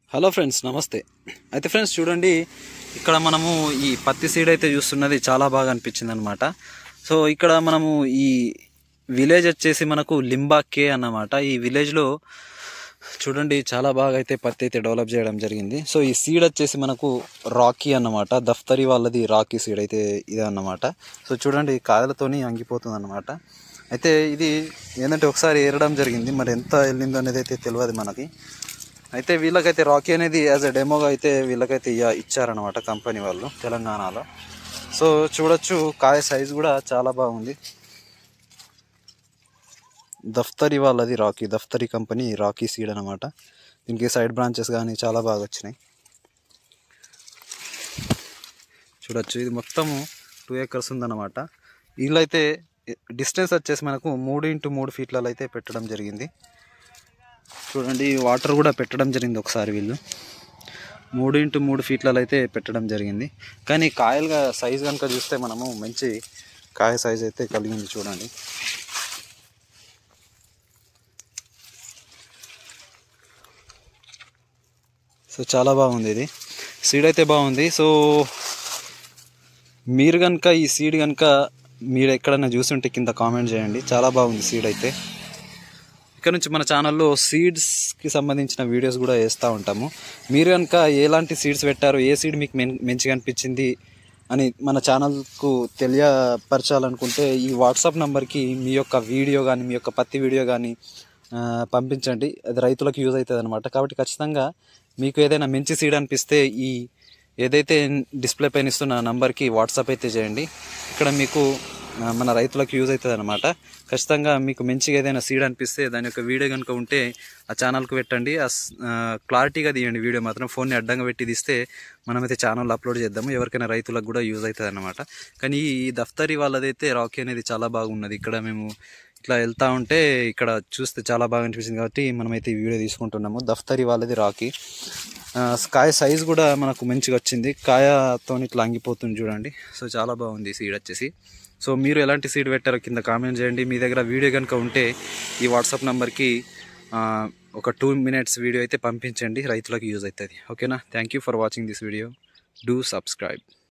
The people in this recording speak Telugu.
హలో ఫ్రెండ్స్ నమస్తే అయితే ఫ్రెండ్స్ చూడండి ఇక్కడ మనము ఈ పత్తి సీడ్ అయితే చూస్తున్నది చాలా బాగా అనిపించింది అనమాట సో ఇక్కడ మనము ఈ విలేజ్ వచ్చేసి మనకు లింబా కే అన్నమాట ఈ విలేజ్లో చూడండి చాలా బాగా అయితే పత్తి అయితే డెవలప్ చేయడం జరిగింది సో ఈ సీడ్ వచ్చేసి మనకు రాకీ అన్నమాట దఫ్తరి వాళ్ళది రాకీ సీడ్ అయితే ఇదే అన్నమాట సో చూడండి ఈ కాయలతోని అంగిపోతుంది అన్నమాట అయితే ఇది ఏంటంటే ఒకసారి ఏరడం జరిగింది మరి ఎంత వెళ్ళిందో అనేది అయితే తెలియదు మనకి అయితే వీళ్ళకైతే రాకీ అనేది యాజ్ ఎ డెమోగా అయితే వీళ్ళకైతే ఇయ్య- ఇచ్చారనమాట కంపెనీ వాళ్ళు తెలంగాణలో సో చూడొచ్చు కాయ సైజ్ కూడా చాలా బాగుంది దఫ్తరి వాళ్ళది Rocky Daftari company Rocky seed అనమాట దీనికి సైడ్ బ్రాంచెస్ కానీ చాలా బాగా వచ్చినాయి చూడొచ్చు ఇది మొత్తము టూ ఏకర్స్ ఉందన్నమాట వీళ్ళైతే డిస్టెన్స్ వచ్చేసి మనకు మూడు ఇంటూ మూడు ఫీట్లలో అయితే పెట్టడం జరిగింది చూడండి వాటర్ కూడా పెట్టడం జరిగింది ఒకసారి వీళ్ళు మూడు ఇంటూ మూడు ఫీట్లలో అయితే పెట్టడం జరిగింది కానీ కాయలుగా సైజ్ కనుక చూస్తే మనము మంచి కాయ సైజ్ అయితే కలిగింది చూడండి సో చాలా బాగుంది ఇది సీడ్ అయితే బాగుంది సో మీరు కనుక ఈ సీడ్ కనుక మీరు ఎక్కడైనా చూస్తుంటే కింద కామెంట్ చేయండి చాలా బాగుంది సీడ్ అయితే ఇక్కడ నుంచి మన ఛానల్లో సీడ్స్కి సంబంధించిన వీడియోస్ కూడా వేస్తూ ఉంటాము మీరు కనుక ఎలాంటి సీడ్స్ పెట్టారు ఏ సీడ్ మీకు మెన్ మంచిగా అనిపించింది అని మన ఛానల్కు తెలియపరచాలనుకుంటే ఈ వాట్సాప్ నెంబర్కి మీ యొక్క వీడియో కానీ మీ యొక్క పత్తి వీడియో కానీ ఆ, పంపించండి అది రైతులకు యూజ్ అవుతుంది అనమాట కాబట్టి ఖచ్చితంగా మీకు ఏదైనా మంచి సీడ్ అనిపిస్తే ఈ ఏదైతే డిస్ప్లే పైన ఇస్తున్న నంబర్కి వాట్సాప్ అయితే చేయండి ఇక్కడ మీకు ఆ, మన రైతులకు యూజ్ అవుతుంది అనమాట ఖచ్చితంగా మీకు మంచిగా ఏదైనా సీడ్ అనిపిస్తే దాని యొక్క వీడియో కనుక ఉంటే ఆ ఛానల్కి పెట్టండి ఆ స్- ఆ, క్లారిటీగా తీయండి వీడియో మాత్రం ఫోన్ని అడ్డంగా పెట్టి తీస్తే మనమైతే ఛానల్ అప్లోడ్ చేద్దాము ఎవరికైనా రైతులకు కూడా యూజ్ అవుతుంది అనమాట కానీ ఈ దఫ్తరి వాళ్ళదైతే రాకీ అనేది చాలా బాగున్నది ఇక్కడ మేము ఇట్లా వెళ్తా ఉంటే ఇక్కడ చూస్తే చాలా బాగా అనిపించింది కాబట్టి మనమైతే ఈ వీడియో తీసుకుంటున్నాము దఫ్తరి వాళ్ళది రాకీ ఆ, కాయ సైజ్ కూడా మనకు మంచిగా వచ్చింది కాయతో ఇట్లా అంగిపోతుంది చూడండి సో చాలా బాగుంది సీడ్ వచ్చేసి సో మీరు ఎలాంటి సీడ్ పెట్టారో కింద కామెంట్ చేయండి మీ దగ్గర వీడియో కనుక ఉంటే ఈ వాట్సాప్ నెంబర్కి ఆ, ఒక టూ మినిట్స్ వీడియో అయితే పంపించండి రైతులకు యూజ్ అవుతుంది ఓకేనా thank you for watching this video do subscribe